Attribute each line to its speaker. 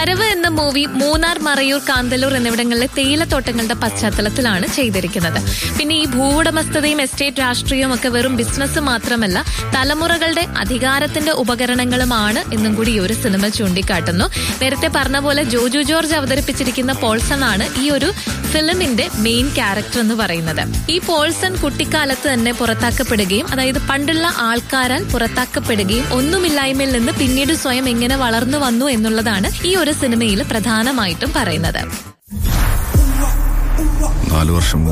Speaker 1: വരവ് എന്ന മൂവി മൂന്നാർ മറയൂർ കാന്തല്ലൂർ എന്നിവിടങ്ങളിലെ തേയിലത്തോട്ടങ്ങളുടെ പശ്ചാത്തലത്തിലാണ് ചെയ്തിരിക്കുന്നത് പിന്നെ ഈ ഭൂവുടമസ്ഥതയും എസ്റ്റേറ്റ് രാഷ്ട്രീയവും ഒക്കെ വെറും ബിസിനസ് മാത്രമല്ല തലമുറകളുടെ അധികാരത്തിന്റെ ഉപകരണങ്ങളുമാണ് എന്നും കൂടി ഈ ഒരു സിനിമ ചൂണ്ടിക്കാട്ടുന്നു നേരത്തെ പറഞ്ഞ പോലെ ജോജു ജോർജ് അവതരിപ്പിച്ചിരിക്കുന്ന പോൾസൺ ആണ് ഈ ഒരു ഫിലിമിന്റെ മെയിൻ ക്യാരക്ടർ എന്ന് പറയുന്നത് ഈ പോൾസൺ കുട്ടിക്കാലത്ത് തന്നെ പുറത്താക്കപ്പെടുകയും അതായത് പണ്ടുള്ള ആൾക്കാരാൽ പുറത്താക്കപ്പെടുകയും ഒന്നുമില്ലായ്മയിൽ നിന്ന് പിന്നീട് സ്വയം എങ്ങനെ വളർന്നു വന്നു എന്നുള്ളതാണ് ഈ ഒരു സിനിമയിൽ പ്രധാനമായിട്ടും പറയുന്നത്
Speaker 2: നാലു വർഷം മുമ്പ്